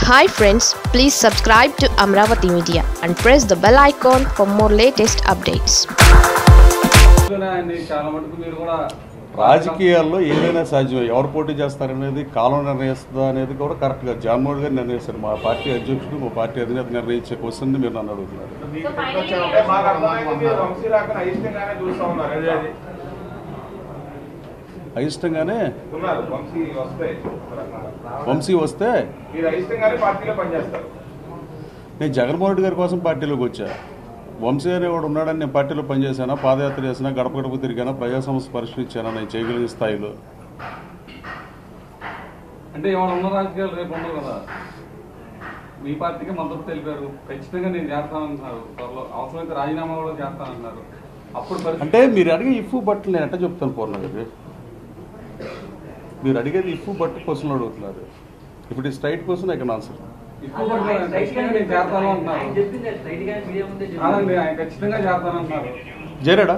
Hi friends please subscribe to Amaravati media and press the bell icon for more latest updates ఆయన్ని చాలా మటుకు మీరు కూడా రాజకీయాల్లో ఏదైనా సాధ్యం ఎవరు పోటీ చేస్తారనేది కాలం నిర్ణయిస్తుందా అనేది కూడా కరెక్ట్గా జగన్మోహన్ గారు నిర్ణయిస్తారు మా పార్టీ అధ్యక్షుడు మా పార్టీ అధినేత నిర్ణయించే క్వశ్చన్ మీరు నన్ను అడుగుతున్నారు మీకు వచ్చామంటే మాకు అర్థమైంది మీరు వంశీ రాకను అయిష్టంగానే చూస్తా ఉన్నారు అదే అయిష్టంగానే ఉన్నారు వంశీ వస్తే వంశీ వస్తే మీరు అయిష్టంగానే పార్టీలో పనిచేస్తారు నేను జగన్మోహన్ రెడ్డి గారి కోసం పార్టీలోకి వచ్చా వంశీ అనేవాడు ఉన్నాడని నేను పార్టీలో పనిచేశానా పాదయాత్ర చేసినా గడప గడప తిరిగానా ప్రజా సమస్య పరిష్కరించానా నేను చేయగలిగిన స్థాయిలో అంటే ఇవాళ ఉన్న రాజకీయాలు రేపు ఉండవు కదా మీ పార్టీకి మద్దతు తెలిపారు ఖచ్చితంగా నేను చేస్తానంటున్నారు త్వరలో అవసరమైతే రాజీనామా కూడా చేస్తానంటున్నారు అప్పుడు పరిస్థితి అంటే మీరు అడిగే ఇఫ్ బట్టలు నేను ఎట్ట చెప్తాను పూర్ణ గారు మీరు అడిగేది ఇఫ్ బట్ క్వశ్చన్ అడుగుతున్నారు ఇప్పుడు ఈ straight question I can answer ఎక్కువ పట్ల ఖచ్చితంగా నేను చేస్తాను అంటున్నారు కాదండి ఆయన ఖచ్చితంగా చేస్తానంటున్నారు చేరాడా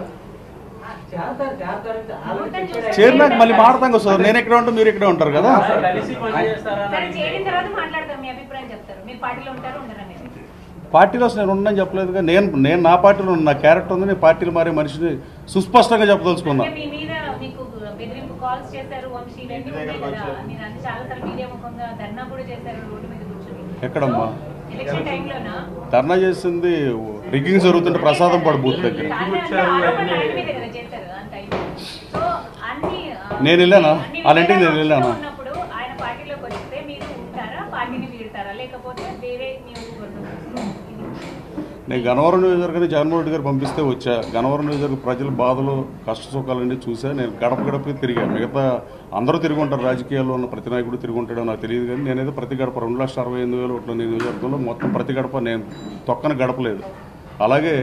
చేరినాక మళ్ళీ మాడతాం కదా నేను ఎక్కడ ఉంటా మీరు ఇక్కడే ఉంటారు కదా సరే చేరిన తర్వాత మాట్లాడదాం మీ అభిప్రాయం చెప్తారు మీరు పార్టీలో ఉంటారు ఉండరు అనేది పార్టీలో అసలు నేను ఉండని చెప్పలేదుగా నేను నేను నా పార్టీలో ఉన్న నా క్యారెక్టర్ ఉంది నేను పార్టీలో మారే మనిషిని సుస్పష్టంగా చెప్పదలుచుకున్నా అంటే మీ మీద మీకు బెదిరింపు కాల్స్ చేశారు వంశీ ఇవన్నీ ఉన్నాయి కదా మీరు అన్ని చాలా సార్లు మీడియా ముఖంగా ధర్నా కూడా చేశారు రోడ్డు మీద కూర్చొని ఎక్కడమ్మా? సో, ఎలక్షన్ టైంలోనా ధర్నా చేసింది రిగ్గింగ్ జరుగుతుంటే ప్రసాదం పడి బూత్ దగ్గర కానీ అంటే ఆరోపణలు ఆయన మీదే కదా చేశారు ఆ టైంలో సో అన్ని ఆ, నేను వెళ్ళానా? అన్ని వాళ్ళ ఇంటికి నేను వేరే వెళ్ళానా? ఉన్నప్పుడు ఆయన పార్టీలోకి వస్తే మీరు ఉంటారా పార్టీని వీడతారా లేకపోతే వేరే నియోజకవర్గం నేను గన్నవరం నియోజకవర్గాన్ని జగన్మోహన్ రెడ్డి గారు పంపిస్తే వచ్చా గన్నవరం నియోజకవర్గ ప్రజల బాధలు కష్ట సుఖాలన్నీ చూసా నేను గడప గడప తిరిగా మిగతా అందరూ తిరిగి ఉంటారు రాజకీయాల్లో ఉన్న ప్రతి నాయకుడు తిరిగి ఉంటాడో నాకు తెలియదు కానీ నేనైతే ప్రతి గడప రెండు లక్షల అరవై ఎనిమిది వేలు ఒకటి నియోజకవర్గంలో మొత్తం ప్రతి గడప నేను తొక్కన గడపలేదు అలాగే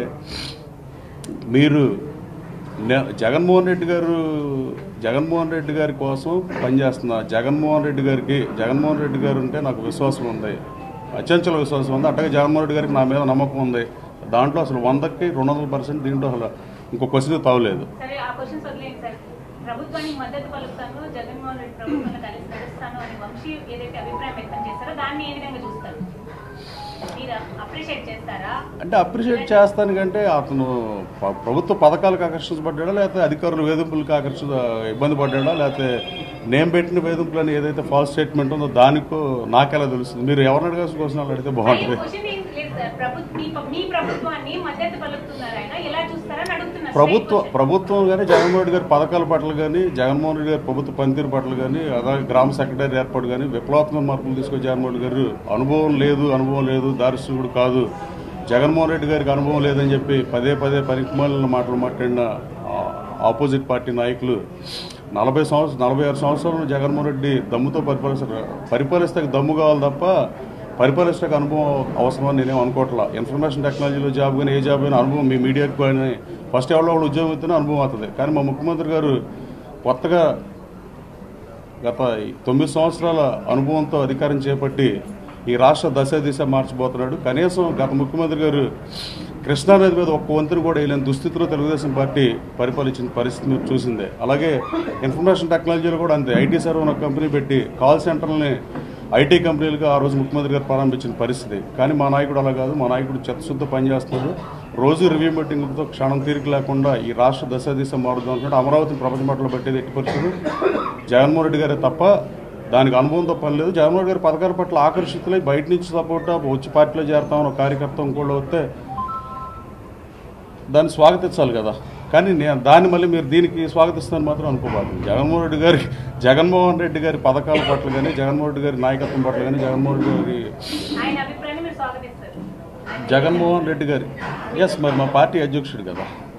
మీరు నే- జగన్మోహన్ రెడ్డి గారు జగన్మోహన్ రెడ్డి గారి కోసం పనిచేస్తున్నా జగన్మోహన్ రెడ్డి గారికి జగన్మోహన్ రెడ్డి గారు అంటే నాకు విశ్వాసం ఉంది అచంచల విశ్వాసం ఉంది అట్టగా జగన్మోహన్ రెడ్డి గారికి నా మీద నమ్మకం ఉంది దాంట్లో అసలు వందకి రెండు వందల పర్సెంట్ దీంట్లో అసలు ఇంకో క్వశ్చన్ తావలేదు సరే ఆ క్వశ్చన్స్ వదిలేండి సార్ ప్రభుత్వానికి మద్దతు పలుకుతాను జగన్మోహన్ రెడ్డి ప్రభుత్వంలో కలిసి నడుస్తాను అని వంశీ ఏదైతే అభిప్రాయం వ్యక్తం చేస్తారో దాన్ని ఏ విధంగా చూస్తారు మీరు అప్రిషియేట్ చేస్తారా అంటే అప్రిషియేట్ చేస్తాను కంటే అతను ప- ప్రభుత్వ పథకాలకు ఆకర్షించబడ్డా లేకపోతే అధికారుల వేధింపులకు ఆకర్షి ఇబ్బంది పడ్డా లేకపోతే నేను పెట్టిన వేధింపులు అని ఏదైతే ఫాల్స్ స్టేట్మెంట్ ఉందో దానికో నాకెలా తెలుస్తుంది మీరు ఎవరిని అడగాల్సిన క్వశ్చన్ అడిగితే బాగుంటుంది క్వశ్చన్ ఏం లేదు సార్ ప్రభుత్వ మీ ప- మీ ప్రభుత్వాన్ని మద్దతు పలుకుతున్నారు ఆయన ఎలా చూస్తారని అడుగుతున్నారు ప్రభుత్వం ప్రభుత్వం కానీ జగన్మోహన్ రెడ్డి గారి పథకాల పట్ల కానీ జగన్మోహన్ రెడ్డి గారి ప్రభుత్వ పనితీరు పట్ల కానీ అలాగే గ్రామ సెక్రటరీ ఏర్పాటు కానీ విప్లవాత్మక మార్పులు తీసుకొచ్చి జగన్మోహన్ రెడ్డి గారు అనుభవం లేదు అనుభవం లేదు దారిశుడు కాదు జగన్మోహన్ రెడ్డి గారికి అనుభవం లేదని చెప్పి పదే పదే పరిమాలిన మాటలు మాట్లాడిన ఆ, ఆపోజిట్ పార్టీ నాయకులు నలభై సంవత్సరం నలభై ఆరు సంవత్సరాలు జగన్మోహన్ రెడ్డి దమ్ముతో పరిపాలిస్తారు పరిపాలిస్తే దమ్ము కావాలి తప్ప పరిపాలించడానికి అనుభవం అవసరమని నేనేం అనుకోవట్లా ఇన్ఫర్మేషన్ టెక్నాలజీలో జాబ్ కానీ ఏ జాబ్ అయినా అనుభవం మీ మీడియాకి కానీ ఫస్ట్ ఎవరో ఒకళ్ళు ఉద్యోగం ఇస్తేనే అనుభవం అవుతుంది కానీ మా ముఖ్యమంత్రి గారు కొత్తగా గత ఈ తొమ్మిది సంవత్సరాల అనుభవంతో అధికారం చేపట్టి ఈ రాష్ట్ర దశ దిశ మార్చబోతున్నాడు కనీసం గత ముఖ్యమంత్రి గారు కృష్ణానది మీద ఒక్క వంతుని కూడా వేయలేని దుస్థితిలో తెలుగుదేశం పార్టీ పరిపాలించిన పరిస్థితి మీరు చూసిందే అలాగే ఇన్ఫర్మేషన్ టెక్నాలజీలో కూడా అంతే ఐటీ సర్వ్ ఒక కంపెనీ పెట్టి కాల్ సెంటర్ని ఐటీ కంపెనీలుగా ఆ రోజు ముఖ్యమంత్రి గారు ప్రారంభించిన పరిస్థితి కానీ మా నాయకుడు అలా కాదు మా నాయకుడు చెత్తశుద్ధ పనిచేస్తున్నాడు రోజు రివ్యూ మీటింగ్లతో క్షణం తీరిక లేకుండా ఈ రాష్ట్ర దశ దిశ మారుద్దాం అంటున్నాడు అమరావతిని ప్రపంచ మట్టలో పెట్టేది ఎట్టి పరిస్థితులు జగన్మోహన్ రెడ్డి గారే తప్ప దానికి అనుభవంతో పని లేదు జగన్మోహన్ రెడ్డి గారి పథకాల పట్ల ఆకర్షితులై బయట నుంచి సపోర్ట్ వచ్చి పార్టీలో చేరతామని ఒక కార్యకర్త ఇంకోళ్ళు వస్తే దాన్ని స్వాగతించాలి కదా కానీ నేను దాన్ని మళ్ళీ మీరు దీనికి స్వాగతిస్తాను మాత్రం అనుకోబాదు జగన్మోహన్ రెడ్డి గారి జగన్మోహన్ రెడ్డి గారి పథకాల పట్ల కానీ జగన్మోహన్ రెడ్డి గారి నాయకత్వం పట్ల కానీ జగన్మోహన్ రెడ్డి గారి ఆయన అభిప్రాయాన్ని మీరు స్వాగతిస్తారు ఆయన జగన్మోహన్ రెడ్డి గారి ఎస్ మరి మా పార్టీ అధ్యక్షుడు కదా